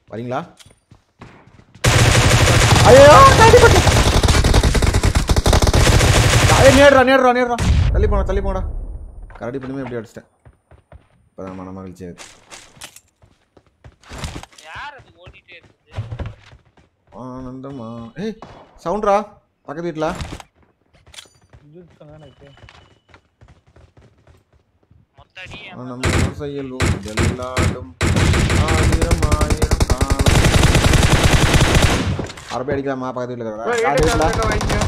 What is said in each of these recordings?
வரீங்களா ஐயோ தள்ளி போட்டு ஐயோ நேடுறா நேடுறா நேடுறா தள்ளி போடா தள்ளி போடா கரடி பண்ணுமே எப்படி அடிச்சிட்டேன் இப்போதான் மன மகிழ்ச்சி ஆகுது யார் அது ஓடிட்டே இருக்குது ஆனந்தமா ஏய் சவுண்ட்ரா பக்கத்து வீட்டில் ஜூட் தானே இருக்கு மொத்த அடி நம்ம செயலும் எல்லாடும் ஆயிரம் ஆயிரம் காலம் அரபி அடிக்கலாமா பக்கத்து வீட்டில் ப்ரோ இருக்கிறதா எயிட் காடு வீட்டில் வாங்கிங்க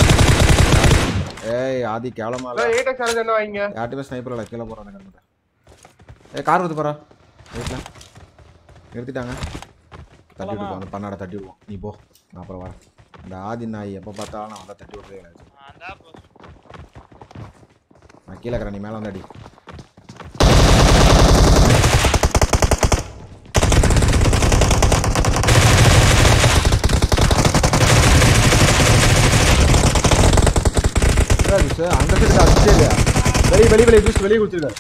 ஏய் ஆதி கேவலமா ப்ரோ இல்லை எயிட் எக்ஸ் என்ன வாங்கிங்க யார்ட்டுமே ஸ்னைப்பர் இல்லை கீழே போகிறாங்க கிளம்பிட்டேன் ஏ கார் வந்து போகிறா வீட்டில் நிறுத்திட்டாங்க தட்டி விட்டுருவோம் அந்த பண்ணாட தட்டி விடுவோம் நீ போ நான் அப்புறம் வரேன் இந்த ஆதி நாய் எப்போ பார்த்தாலும் நான் வந்தால் தட்டி விட்றதே கிடையாது அதான் boss. நான் கீழே இருக்கிறேன் நீ மேலே வந்து அடி என்னடா ஜூஸ்? அந்த சைடு அடிச்சே இல்லையா வெளியே வெளியே வெளியே ஜூஸ் வெளியே குடிச்சிருக்காரு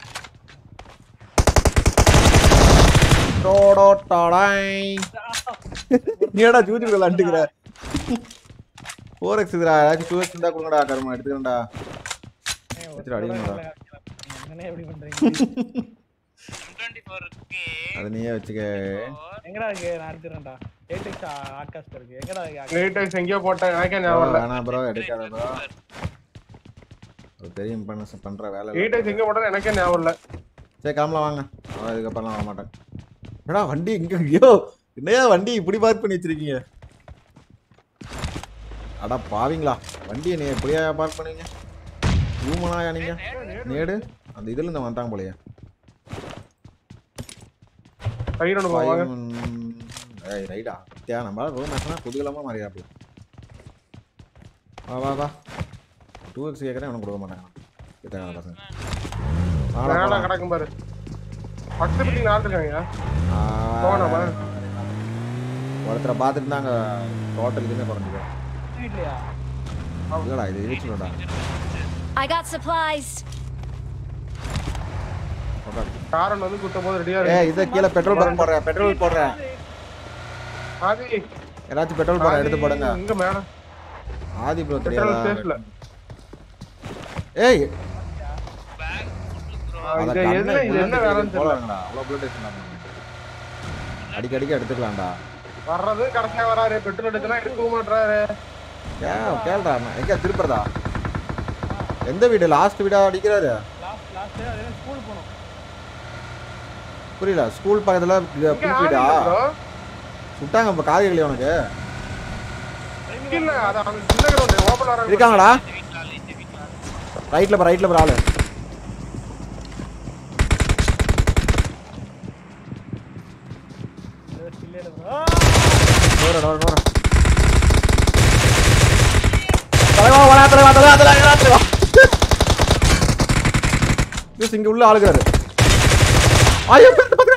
டோடோ டாடாய் நீ என்னடா ஜூஸ் விளாண்டுக்கிற ஃபோர் எக்ஸ் இதுடா ஏதாச்சும் டூ எக்ஸ் இருந்தா கொடுங்கடா கருமா எடுத்துக்கிறேன்டா வச்சுட்டு அடிக்கணும்டா என்னண்ணே எப்படி பண்றீங்க M24 இருக்கு. அதை நீயே வச்சுக்க எங்கடா இருக்கு நான் எடுத்துறேன்டா எயிட் எக்ஸ் ஆட்காஸ்ட் இருக்கு எங்கடா இருக்கு எயிட் எக்ஸ் எங்கேயோ போட்டேன் எனக்கே bro, ஞாபகம் இல்லை வேணாம் ப்ரோ எடுக்காத ப்ரோ ஒரு பெரிய பண்ண பண்ற வேலை எயிட் இல்லை. எக்ஸ் எங்கே போட்டேன் எனக்கே ஞாபகம் இல்லை சரி கிளம்பலாம் வாங்க அவன் இதுக்கப்புறம் வர மாட்டேன் என்னடா வண்டி இங்க ஐயோ என்னையா வண்டி இப்படி பார்க் பண்ணி வச்சிருக்கீங்க அடா பாவீங்களா வண்டி நீ எப்படியா பார்க் பண்ணுவீங்க ரூமனாயா நீங்க நேடு அந்த இதுல இருந்து வந்தாங்க போலயே பயிர் ஒன்று போவாங்க Five- ஏய் ரைடா தியா நம்மளால ரூம் மேட்ச்னா குதூகலமா மாறியாப்ல வா வா வா டூ எக்ஸ் கேட்குறேன் அவனுக்கு கொடுக்க மாட்டாங்க கிட்டாங்க பசங்க வாடா, மேலே போலாம். கிடக்கும் பாரு பக்கத்து பில்டிங் ஆள் இருக்காங்க ஆ, போகணுமா? ஒருத்தரை பார்த்துட்டு தான் அங்கே டோட்டல் இதுவுமே குறைஞ்சிது வீட்லயா இல்லடா இது இழுச்சுடா I got supplies. காரன் வந்து குத்தும் போது ரெடியா ஏ இருக்கு இது கீழே பெட்ரோல் பங்க் போடுறேன் பெட்ரோல் போடுறேன் ஆதி ஏதாச்சும் பெட்ரோல் போடுறேன் எடுத்து போடுங்க இங்க மேல ஆதி ப்ரோ பெட்ரோல் தெரியாதா ஸ்டேஷன்ல ஏய் பேக் ப்ரோ அத இது கண்ணை என்ன இது என்ன bullet வேலைன்னு தெரியல போடுறாங்கடா அவ்வளோ புல்லட் வச்சுருந்தாங்க அடிக்கடிக்கு எடுத்துக்கலாம்டா வர்றது கடைசியா வராரு பெட்ரோல் எடுத்தனா எடுக்க மாட்டாரு ஏன் கேள்றா எங்க திருப்புறதா எந்த வீடு லாஸ்ட் வீடா அடிக்கிறாரு லாஸ்ட் லாஸ்ட் அது ஸ்கூல் போனோம் புரியல ஸ்கூல் பக்கத்துல இங்க புது ஆள் வீடா இல்ல bro. சுட்டாங்க இப்ப காய்கறி உனக்கு இங்க இல்ல அது அந்த சின்ன கிரவுண்ட் ஓபன் ஆறாங்க இருக்காங்களா இந்த வீட்டுல ஆளு, இந்த வீட்டுல ஆளு. ரைட்ல போ ரைட்ல போ ஆளு ஸ்கில்லே நூறு நூறு நூறு தலைவா வரா தலைவா தலைவா தலைவா தலைவா ஜூஸ் இங்க உள்ள ஆளுகிறாரு ஐயோ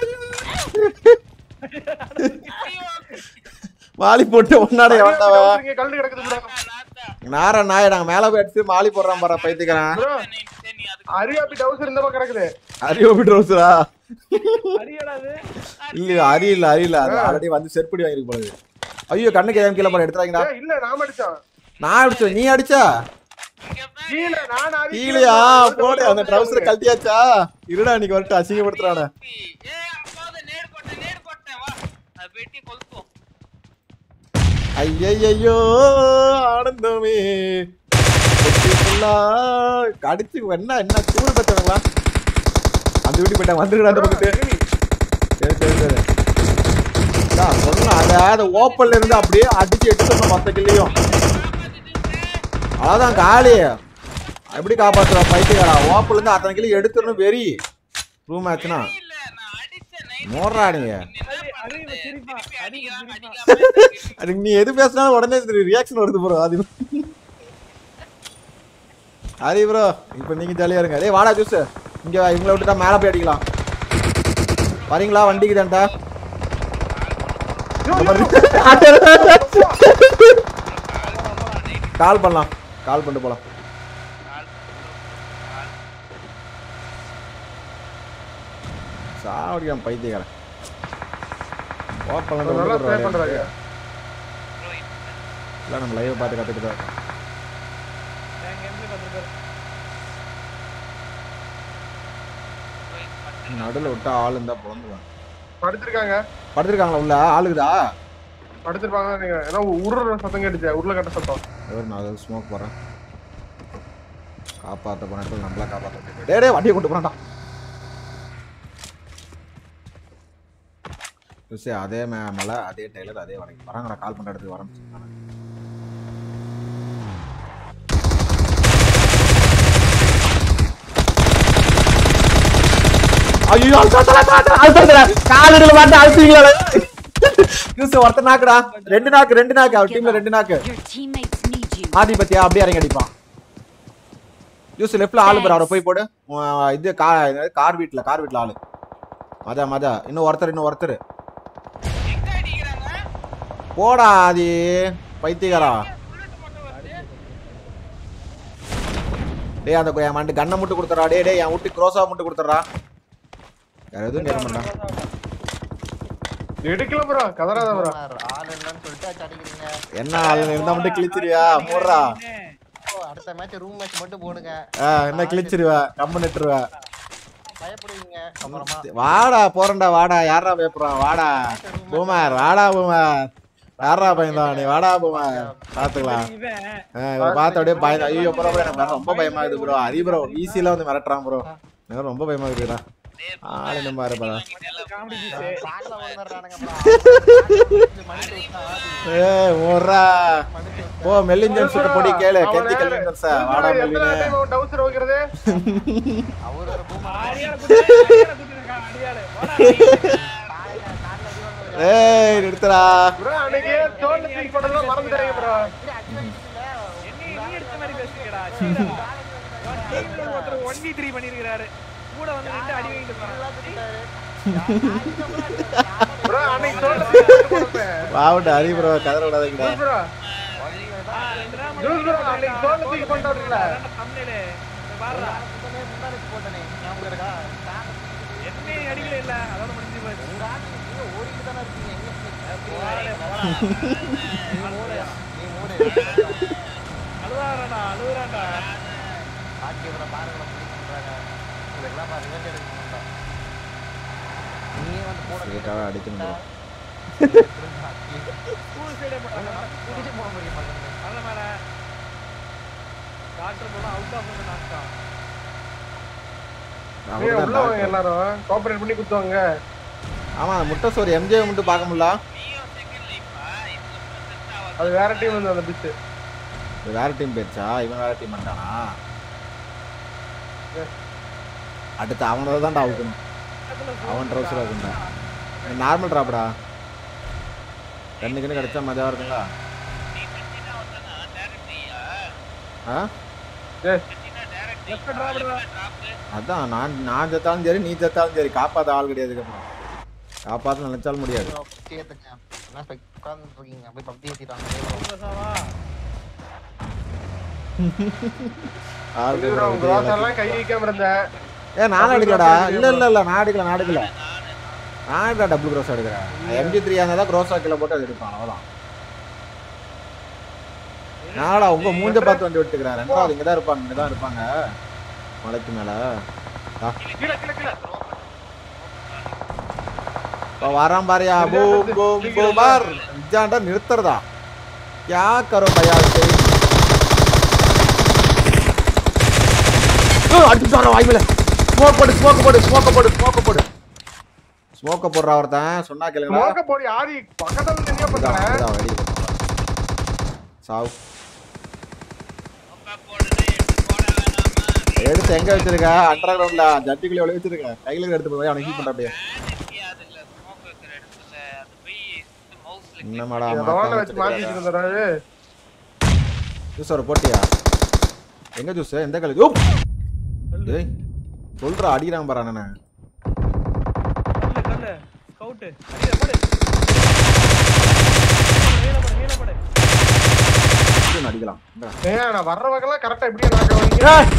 மாலி போட்டு ஒன்னாடே வந்தாவா இங்க கல்லு கிடக்குது bro. நாத்தா. நார நாய நாங்க மேல போய் அடிச்சு மாலி போடுறான் பாரு பைத்திக்கிறேன் bro நீ நீ அதுக்கு அரியாபி டவுசர் இந்த பக்கம் கிடக்குது அரியோபி ட்ரௌசரா அடியடா அது இல்ல அரி இல்ல அரி இல்ல அது ஆல்ரெடி வந்து செருப்படி வாங்கிருக்கு போல இருக்கு. ஐயோ கண்ணுக்கு ஏன் கீழே போட எடுத்துறாங்கடா ஏய், இல்ல நாம அடிச்சோம் நான் அடிச்சேன் நீ அடிச்சா இங்க பாரு. கீழ நான் ஆதி கீழயா போடு அந்த ட்ரௌசர் கழட்டியாச்சா இருடா இன்னைக்கு வரட்டு அசிங்கப்படுத்துறானே ஏய், அப்பாவது நேடு போட்டேன், நேடு போட்டேன், வா. அது வெட்டி கொளுத்துவோம். ஐயையோ ஆனந்தமே வெற்றிக்குள்ளா, கடிச்சு என்ன என்ன சூடு பச்சவங்களா அந்த வீட்டுக்கு போயிட்டாங்க வந்துருக்கா அந்த பக்கத்து சரி சரி சரி அக்கா, சொன்னா அத அந்த ஓப்பன்ல இருந்து அப்படியே அடிச்சு எடுத்துடணும் மொத்த கிள்ளையும் காப்பாத்திட்டு அதான் காலி எப்படி காப்பாத்துறா பைத்தியக்காரா ஓப்பன்ல இருந்து அத்தனை கிளி எடுத்துடணும் வெறி ரூம் ஆச்சுன்னா இல்ல, நான் அடிச்சேன், night. மோடுறா நீங்க என்ன அறிவு பண்றது? சிரிப்பா, திருப்பி அறிவு அடிக்கிறான், சிரிப்பா. அடிக்காம இருக்கு. அதுக்கு நீ எது பேசினாலும் உடனே ரியாக்ஷன் வருது ப்ரோ அது ஹரி ப்ரோ இப்போ நீங்க ஜாலியா இருங்க டேய் வாடா ஜூஸ் இங்க வா, இவங்கள விட்டுட்டா மேல போய் அடிக்கலாம் வரீங்களா வண்டிக்கு தான்டா கால் பண்ணலாம் கால் பண்ணிட்டு போலாம் சாவடிக்கான் பைத்தியக்காரன் ஓப்பன்ல அவர் நல்லா ஸ்ப்ரே பண்றாங்க ப்ரோ இல்லை நம்ம லைவ் பார்த்து கற்றுட்டு தான் இருக்கோம். என் கேம்ல பார்த்துருக்காரு நடுவில் விட்டா ஆள் இருந்தா பிறந்துவாங்க படுத்திருக்காங்க படுத்திருக்காங்களா உள்ள ஆளுக்குதா படுத்திருப்பாங்க நினைக்கிறேன் ஏன்னா உருற சத்தம் கேட்டுச்சு உருளை கட்ட சத்தம் ஒரு நான் அதை ஸ்மோக் போகிறேன் காப்பாற்ற போனது நம்மளா காப்பாற்ற டே டே வண்டியை கொண்டு போறான்டா சரி அதே மே மலை அதே டெய்லர் அதே வரைக்கும் வராங்கடா கால் பண்ணுற இடத்துக்கு வரேன் சொன்னாங்க. ஐயோ அழுத்தல அழுத்தல காலடியில மாட்டு அழுத்தீங்களா யூஸ் ஒருத்தர் நாக்குடா ரெண்டு நாக்கு ரெண்டு நாக்கு அவர் டீம்ல ரெண்டு நாக்கு Your teammates need you. ஆதிபத்தியா அப்படியே இறங்கி அடிப்பான் யூஸ் லெஃப்ட்ல ஆளு பாரு அவரை போய் போடு உன் இது கா என்னது, கார் வீட்ல கார் வீட்ல ஆளு மதா மதா இன்னும் ஒருத்தர் இன்னும் ஒருத்தர் எங்க அடிக்கிறாங்க போடா ஆதி பைத்தியக்காரா புல்லட் மட்டும் வருது டேய் அந்த என் மண்டு கண்ணை மட்டும் கொடுத்துறா டேய் டேய் என் வீட்டு க்ரோஸா மட்டும் கொடுத்துறா வேற எதுவும் கேட்க மாட்டான் எடுக்கல ப்ரோ கதறாத ப்ரோ ஆள் இல்லைன்னு சொல்லிட்டு அடிச்சு அடிக்கிறீங்க என்ன ஆளு இருந்தா மட்டும் கிழிச்சிருவியா போடுறா ஓ, அடுத்த மேட்ச் ரூம் மேட்ச் மட்டும் போடுங்க ஆ, என்ன கிழிச்சிருவ கம்மு நட்டுருவ பயப்படுவீங்க அப்புறமா வாடா போறேன்டா வாடா யாரா பேப்புறான் வாடா பூமார் வாடா பூமார் யாரா பையன் தான் நீ வாடா பூமார் பாத்துக்கலாம் இவன் ஆ, இவன் பார்த்த அப்படியே பயந்து ஐயோ ப்ரோ எனக்கு வேற ரொம்ப பயமா இருக்குது ப்ரோ அரி ப்ரோ ஈஸியில வந்து மிரட்டுறான் ப்ரோ எனக்கு ரொம்ப பயமா இருக்குடா ஆளு என்ன பாரு ப்ரோ காமெடி கால்ல விழுந்துடுறானுங்க ஏ ஓடுறா போ மெல்லிஞ்சன் சுட்டு பொடி கேளு கெந்தி கல்விஞ்சன் சார் வாடா மெல்லினு டவுசர் வைக்கிறது அவரு ஒரு பூமா அடியாள குட்டி அடியாள குட்டி இருக்கான் அடியாள போடா ஏய் நிறுத்துடா ப்ரோ அன்னைக்கு தோல்ல தூக்கி போட்டதெல்லாம் மறந்துட்டாங்க ப்ரோ என்ன நீ எடுத்த மாதிரி பேசுறீங்கடா டீம்ல ஒருத்தர் 1v3 பண்ணிருக்காரு கூட வந்து நின்று அடி வாங்கிட்டு போறான் ப்ரோ அன்னைக்கு தோல்ல தூக்கி போட்டு வாவுண்டா ஹரி ப்ரோ கதற விடாதீங்கடா ப்ரோ ஆ, ரெண்டு நாள் ஜூஸ் ப்ரோ அன்னைக்கு தோல்ல தூக்கி போட்டாருல அதான் thumbnail. இங்க பாருடா. போட்டனே ஞாபகம் இருக்கா என்ன அடிக்கல இல்ல அதோட முடிஞ்சு போச்சு ஓடிட்டு தானே இருக்கீங்க எங்க போடா, போடா. நீ மூடு அழுவாரடா அழுவுறான்டா பாக்கி இவரை பாருங்கள பிடிக்க சொல்றாங்க இதுக்கெல்லாம் பாரு ரிவெஞ்ச் எடுக்கணும் நீ வந்து போட ஸ்ட்ரெயிட்டாவே அடிக்கணும் bro. ஸ்கூல் சைடே போட்டாங்க குடிச்சு போட முடியும் பக்கத்துல நல்ல மேல டாக்டர் போனா அவுட் ஆஃப் வந்து நாக்கா ஏய் அவர்தான் உள்ள வாங்க doctor. எல்லாரும் கோஆபரேட் பண்ணி குத்துவாங்க ஆமா அந்த முட்டை சோறு எம்ஜே மட்டும் பார்க்க முடியல நீயும் செகண்ட் லைஃபா இதுல செட் ஆகாது அது வேற டீம் வந்து அந்த பிச்சு இது வேற டீம் போயிடுச்சா இவன் வேற டீம் பண்ணிட்டானா அடுத்து அவனோட தான்டா அவுக்கணும் அவன் ட்ரௌசர் அவுக்குண்டா நார்மல் ட்ராப்டா கண்ணுக்குன்னு கிடைச்சா மஜாவா இருக்குங்களா நீ கட்டினா வந்தனா டைரக்ட் நீயா ஆ கட்டினா டைரக்ட் நீ எப்ப drop பண்ணுவ? டிராப் அதான் நான் நான் செத்தாலும் சரி நீ செத்தாலும் சரி காப்பாத்த ஆள் கிடையாது அப்புறம் காப்பாத்த நினைச்சாலும் முடியாது சேர்த்துங்க என்ன உட்கார்ந்து இருக்கீங்க போய் பப்ஜி ஏத்திட்டாங்க சந்தோஷமா ஆள் ப்ரோ கிடையாது. க்ராஸ் எல்லாம் கை வைக்காம இருந்தேன் ஏ நான் எடுக்கலடா இல்ல இல்ல இல்ல நான் எடுக்கல நான் எடுக்கல நான் எடுக்கல டபுள் க்ரோஸ் எடுக்கிறேன் எம்ஜி த்ரீ இருந்தால் தான் க்ரோஸ் கிலோ போட்டு அது எடுப்பான் அவ்வளோதான் நாடா உங்க மூஞ்ச பார்த்து வண்டி விட்டுக்கிறேன் ரெண்டாவது இங்க தான் இருப்பாங்க இங்க தான் இருப்பாங்க மலைக்கு மேல ஆ, கீழ கீழ கீழ இப்போ வரான் பாரியா பூம் பூம் பூமார் இஜாண்டா நிறுத்துறதா क्या करो भैया इसे அடிச்சார வாய்ப்பில ஸ்மோக் போடு ஸ்மோக் போடு ஸ்மோக் போடு ஸ்மோக் போடு ஸ்மோக்க போடுற ஒருத்தன் சொன்னா கேளுங்க மோக்க போடி ஆடி பக்கத்துல நின்னு பண்றேன் வெளியே சாவு உங்க போடுறது எடுத்து போட வேணாமா எடுத்து எங்க வச்சிருக்க அண்டர் கிரவுண்ட்ல ஜட்டிக்குள்ள எவ்வளவு வச்சிருக்க கையில எடுத்து போய் அவனை ஹீட் பண்ற அப்படியே அது இல்ல ஸ்மோக் வைக்கிற இடத்துல அது போய் மவுஸ்ல என்னமாடா ரவான வச்சு மாட்டிட்டு இருந்தாரு ஜூஸ் ஒரு போட்டியா எங்க ஜூஸ் எந்த கலர் ஓ டேய் சொல்றா அடிக்கிறான் பாரு அண்ணனை கல்லு கல்லு ஸ்கவுட் அடியே போடு வீல போடு வீல போடு இவனை அடிக்கலாம் இந்தா. ஏன் நான் வர்ற வகைலாம் கரெக்டா இப்படியே நாக்க வரீங்க ஏய்!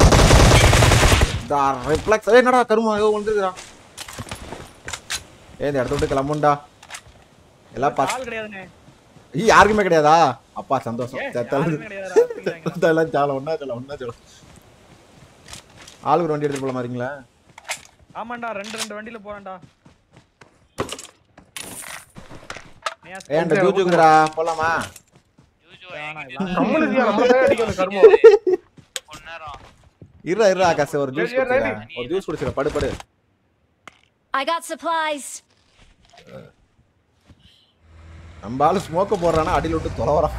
இந்த ரிஃப்ளெக்ஸ் ஏய் என்னடா கருமா ஏதோ வந்துருக்குறான் ஏய் இந்த இடத்த விட்டு கிளம்புண்டா எல்லாம் பஸ் ஆள் கிடையாதுண்ணே ஈ யாருக்குமே கிடையாதா அப்பா சந்தோஷம் ஏன் செத்தாலும் யாருமே கிடையாதுடா அப்படிங்கிறாங்க. செத்தாலும் சால ஒண்ணா சொல்ல ஒண்ணா சொல்ல ஆளுக்கு ஒரு வண்டி எடுத்துட்டு போலாமா இருக்கீங்களா ஆமாண்டா ரெண்டு ரெண்டு வண்டியில போறேன்டா ஏன்டா ஜூஜுக்குறா போலாமா யூஜோ வேணாம், என்கிட்ட கம்முனு இருக்கியா, நம்ம தான் அடிக்கணும் கருமம். கொஞ்ச நேரம் இருடா இருடா ஆகாஷ் ஒரு ஜூஸ் சரி, சரி, குடிச்சிடா ஒரு ஜூஸ் குடிச்சிட படு படு I got supplies. நம்ம ஆளு ஸ்மோக்க போடுறானா அடியில விட்டு தொலைவறான்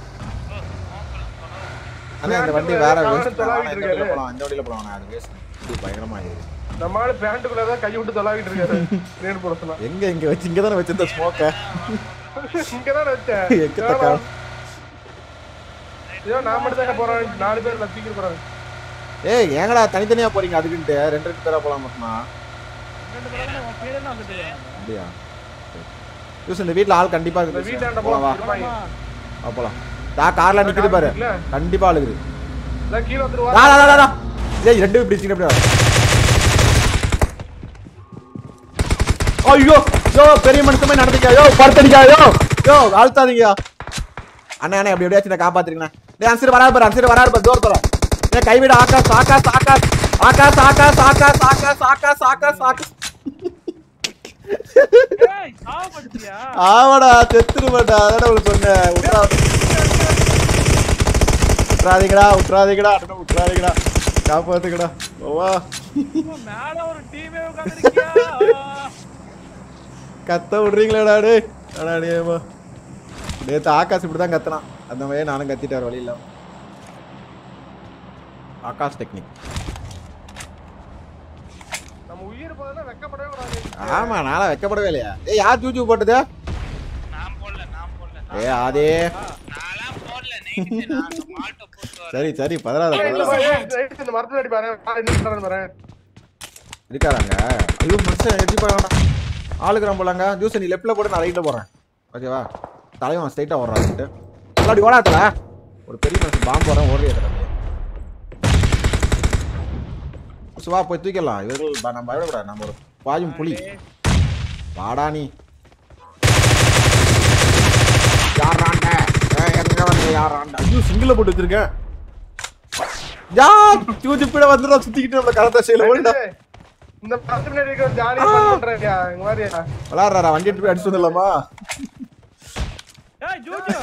ஆனா இந்த வண்டி வேற அவனு waste தான். தொலாவிட்டு ஆனா இந்த வண்டியில இருக்காரு. போலாம் இந்த வண்டியில போலாம் அது வேஸ்ட் இது பயங்கரமா இருக்கு நம்ம ஆளு பேண்ட்டுக்குள்ளதான் கை விட்டு தொலாவிட்டு இருக்காரு நேர் போட சொன்னா எங்க இங்க வச்சு இங்க தானே வச்சிருந்த ஸ்மோக்க இங்கதான் வச்சேன் எக்கத்த காலம் ஐயோ நான் மட்டும் தானே போறேன் நாலு பேர் நத்திக்கிட்டு போறாங்க ஏய் ஏங்கடா தனித்தனியா போறீங்க அதுக்குன்ட்டு ரெண்டு ரெண்டு பேரா போலாம் மட்டுமா ரெண்டு பேரும் உன் பேர் என்ன வந்துட்டு அப்படியா யூஸ் இந்த வீட்ல ஆள் கண்டிப்பா இந்த இருக்கு வீட்டாண்ட போலாம் வா இருப்பாங்க வா, போலாம் டா கார்ல நிக்குது பாரு இல்ல கண்டிப்பா ஆளுக்குது இல்ல கீழே டா வந்துருவா டா டா, டா டா ஏய் ரெண்டு இப்படி சின்ன இப்படி வா. ஐயோ யோ பெரிய மனுஷமே நடந்துக்கா யோ படுத்தடிக்கா யோ யோ அழுத்தாதீங்க அண்ணா அண்ணா எப்படி எப்படியாச்சும் நான் காப்பாத்துறீங்கண்ணா டேய் அன்சர் வராரு பாரு அன்சர் வராரு பாரு தோர் தர டேய் கைவிட ஆகாஷ் ஆகாஷ் ஆகாஷ் ஆகாஷ் ஆகாஷ் ஆகாஷ் ஆகாஷ் ஆகாஷ் ஆகாஷ் ஆகாஷ் ஏய் சாவப்படுத்தியா ஆமாடா செத்துருமாடா அதான் உங்களுக்கு சொன்னேன் விட்றா விட்றாதீங்கடா விட்றாதீங்கடா அண்ணா விட்றாதீங்கடா காப்பாத்துக்கடா ஓவா மேல ஒரு டீமே உட்கார்ந்திருக்கியா கத்த விடுறீங்களாடா டே அடா டேமா நேத்து ஆகாஷ் இப்படி தான் கத்துனான் அந்த மாதிரி நானும் கத்திட்டார் வழி இல்லாம ஆகாஷ் டெக்னிக் நம்ம உயிர் போதுன்னா வெக்கப்படவே கூடாது ஆமா நாளா வைக்கப்படவே இல்லையா ஏய் யார் ஜூஜு போட்டது நான் போடல நான் போடல ஏ அதே நான்லாம் போடல நைட்டு நான் மாட்டை போட்டு வரேன் சரி சரி பதறாத ஏய், இந்த பதறாத. மாதிரி, ஏய், ஏய், இந்த மரத்துல அடி பாரு ஆள் என்ன பண்றான்னு பாரு இருக்காராங்க ஐயோ மனுஷன் எட்டி வேண்டாம் ஆளுக்கு போலாங்க ஜூஸ் நீ லெஃப்ட்ல போட்டு நான் ரைட்ல போறேன் ஓகேவா தலைவன் ஸ்ட்ரைட்டா ஓடுறான் அப்படி ஓடாதல ஒரு பெரிய மனுஷன் பாம்பு வரேன் ஓடுறியா தடவை சுவா போய் தூக்கிடலாம் இவர்கள் ப- நம்ம பயப்படக்கூடாது நம்ம ஒரு பாயும் புலி வாடா நீ யாராண்ட ஏய், எங்க வந்து யாராண்ட ஐயோ சிங்கிள போட்டு வச்சிருக்கேன் யா தூச்சி பிட வந்துடும் சுத்திக்கிட்டு நம்மள கரத்த செய்யல ஓடுடா ஏய், இந்த மரத்து முன்னாடி இருக்கிற ஜாலியா பண்றாங்க இங்க மாதிரி விளாடுறாரா வண்டி எடுத்து போய் அடிச்சு வந்துடலாமா ஏய் ஜூஜு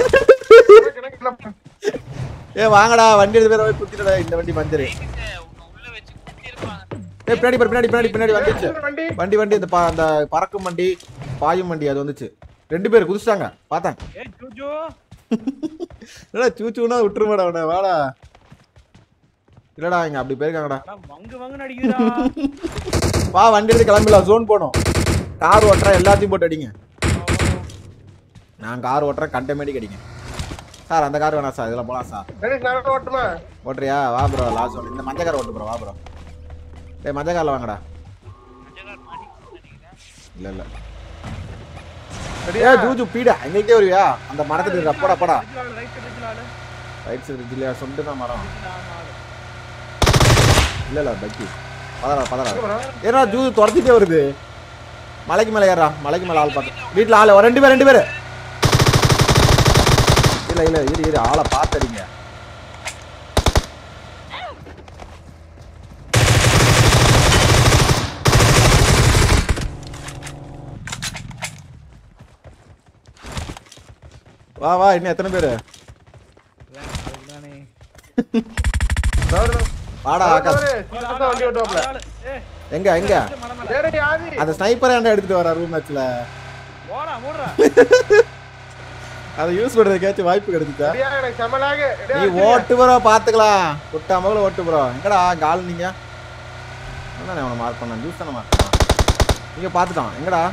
ஏ வாங்கடா வண்டி எடுத்து பேர போய் குத்திடா இந்த வண்டி பஞ்சரு நைட்டு உன்னை உள்ள வச்சு குத்திருப்பாங்க ஏ பின்னாடி பாரு, பின்னாடி பின்னாடி பின்னாடி வந்துச்சு வண்டி வண்டி வண்டி இந்த பா- அந்த பறக்கும் வண்டி பாயும் வண்டி அது வந்துச்சு ரெண்டு பேர் குதிச்சிட்டாங்க பார்த்தேன் ஏய் ஜூஜு என்னடா சூச்சூனா விட்டுருமாடா அவனை வாடா இல்லடா இங்க அப்படி போயிருக்காங்கடா அட வங்கு வங்குன்னு அடிக்குதுடா வா வண்டி எடுத்து கிளம்பிடலாம் ஜோன் போனோம் கார் ஓட்டுறேன் எல்லாத்தையும் போட்டு அடிங்க நான் கார் ஓட்டுறேன் கண்டமேடிக்கு அடிங்க சார் அந்த கார் வேணாம் சார் இதெல்லாம் போலாம் சார் கணேஷ் நான் ஓட்டுமா ஓட்டுறியா வா ப்ரோ லாஸ்ட் ஒன் இந்த மஞ்சள் கார் ஓட்டு ப்ரோ வா ப்ரோ டேய் மஞ்சள் காரில் வாங்கடா மஞ்சக்கார் மாடி நினைக்கிறேன் இல்ல இல்ல சரியா ஏ ஜூஜு பீடா எங்களுக்கே வருவியா அந்த மரத்துக்கு இருக்க போடா போடா ரைட் ரைட்ல ஆளு ரைட் சைடு இல்லையா சொல்லிட்டு தான் மரம் ரைட்ல ஆளு இல்ல இல்ல பக்கி பதறா பதறா bro? ஏன்னா ஜூஜு துரத்திட்டே வருது மலைக்கு மேல ஏறா மலைக்கு மேல ஆள் பார்க்க வீட்டுல ஆளு ஒரு ரெண்டு பேர் ரெண்டு பேர் இல்ல இல்ல இரு இரு ஆளை பார்த்தடிங்க வா வா இன்னும் எத்தனை பேரு அதுதானே தவறு. வாடா ஆகாஷ் தவறு. சீக்கிரமா வண்டி ஓட்டுவாப்ல. ஆளு ஏய் எங்க எங்க மலை மேல டேய், டேய், ஆதி. அந்த ஸ்னைப்பர் ஏன்டா எடுத்துட்டு வரா ரூம் மேட்ச்ல ஓடா ஓடுறா அதை யூஸ் பண்றதுக்காச்சும் வாய்ப்பு கிடைச்சுச்சா சரியா, எனக்கு செமலாக. நீ டேய், ஓட்டு ப்ரோ பாத்துக்கலாம் குட்டா மகள ஓட்டு ப்ரோ எங்கடா அங்க ஆள் நீங்க அதான் அவனை மார்க் பண்ணான் ஜூஸ் தானே மார்க் பண்ணான் நீங்க பாத்துட்டான் எங்கடா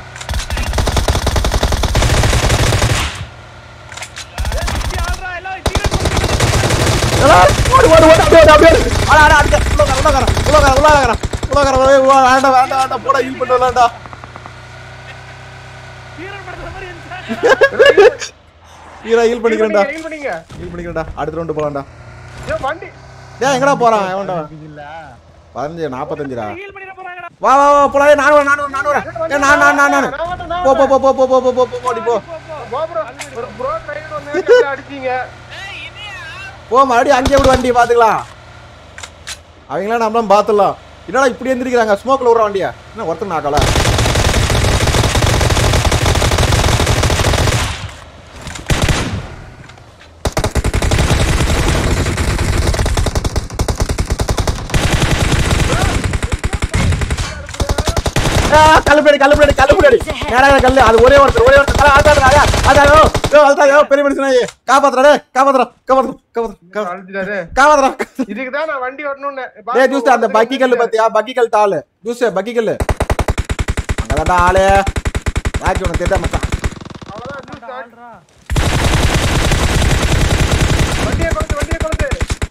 சுத்தி ஆடுறா எல்லாம் தீரன் ஏடா, ஓடு ஓடு ஓடு அப்படியே ஓடு, அப்படியே ஓடு. அட, அட, அடிக்க. உள்ள உட்காரு, உள்ள உட்காரு, உள்ள உட்காரு, உள்ள உட்காரு. உள்ள உட்காரு, ஏய், உள்ள வேண்டாம் வேண்டாம் வேண்டாம் போடா ஹீல் பண்ண வேண்டாம் தீரன் படத்துல மாதிரி இருந்துச்சு ஹீரா ஹீல் பண்ணிக்கிறேன்டா heal பண்ணீங்க. ஹீல் பண்ணிக்கிறேன்டா அடுத்த ரவுண்டு போலாம்டா ஏய், வண்டி டேய் எங்கடா போறான் எவன்டா பதினஞ்சு நாற்பத்தஞ்சுடா ஹீல் பண்ணிட போறாங்கடா வா வா வா போலாம் ஏய், நானு வரேன் நானு வரேன் நானு வரேன் ஏய் நான் நான் நான் நான் நான் ஓட்டுறேன், நான் போ போ ஓட்டுறேன். போ போ போ போ போ போ போ ஓடி போ போ போ கோபுரம் ஒரு ப்ரோ டிரைவர் வந்து அடிச்சீங்க ஏய் இதையா போ மறுபடியும் அங்கேயே விடு வண்டி பாத்துக்கலாம் அவங்களாம் நம்மளும் பாத்துடலாம் என்னடா இப்படி எந்திரிக்கிறாங்க ஸ்மோக்ல விடுற வண்டியா என்ன ஒருத்தர் நாக்கல கல்லுப்படி கல்லுப்படி கல்லுப்படி நேராக கல்லு அது ஒரே ஒருத்தர் ஒரே ஒருத்தர் அதாடா அதாடோ அதாடோ பெரிய மனுஷனா காப்பாத்துறா காப்பாத்துறா காப்பாத்துறா காப்பாத்துறா அழிச்சிட்டாரு காப்பாத்துறா இதுக்கு தான் நான் வண்டி வரணும்னு டேய் ஜூஸ் அந்த பக்கி கல்லு பாத்தியா பக்கி கல் தாளு ஜூஸ் பக்கி கல்லு அங்கதான்டா ஆளு ராஜ் உனக்கு தெரியாம மச்சான் அவ்வளவுதான் ஜூஸ் ஸ்டார்ட். ஆள்றா. வண்டியை கொண்டு வண்டியை கொண்டு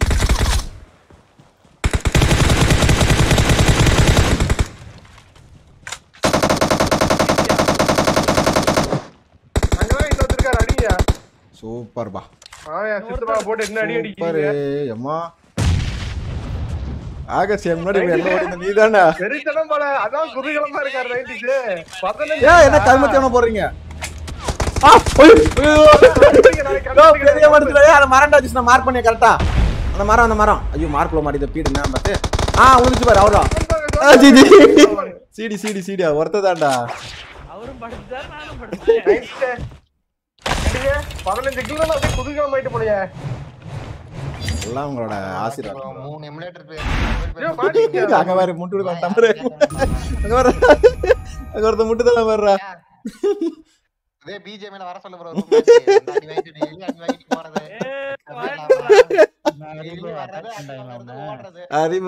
அங்கதான் இன்னொருத்தர் இருக்காரு அடிங்க சூப்பர் பா ஆயா சித்தப்பா போட்டு என்ன அடி சூப்பர் அடிக்கிறீங்க அம்மா ஆகஸ்ட் என் முன்னாடி என்ன ஓடி நீ தானே வெறித்தனம் போல அதான் குதூகலமா இருக்காரு நைன்டிஸ் ஏன் என்ன கருமத்தியான போடுறீங்க ஆ, ஐயோ, ஐயோ. ஐயோ, பெரிய மரத்துல, ஏய், அந்த மரம்டா ஜூஸ் நான் மார்க் பண்ணி கரெக்டா அந்த மரம் அந்த மரம் ஐயோ மார்க்ல மாட்டித பீடு என்ன பார்த்து ஆ உழுந்துச்சு பாரு அவர்தான் ஆ, ஜி, ஜி. சீடி சீடி சீடியா ஒருத்ததான்டா அவரும் படுத்தார் நானும் படுத்தேன் பதினஞ்சு கிலோ அப்படியே குதூகலம் ஆயிட்டு போனியே எல்லாம் உங்களோட ஆசீர்வாதம் மூணு எமுலேட்டர் ஐயோ, மாட்டிக்கிட்டியா? அங்க வேற முட்டு கொடுக்க தம்பரு அங்க வர அங்க ஒருத்த முட்டு தலை வர்றா அதே பிஜேபியில வர சொல்ல ப்ரோ அடி வாங்கிட்டு டெய்லி அடி வாங்கிட்டு போறது ஏ, டெய்லி வர்றது அடி வாங்குறது, ஓடுறது அறிவு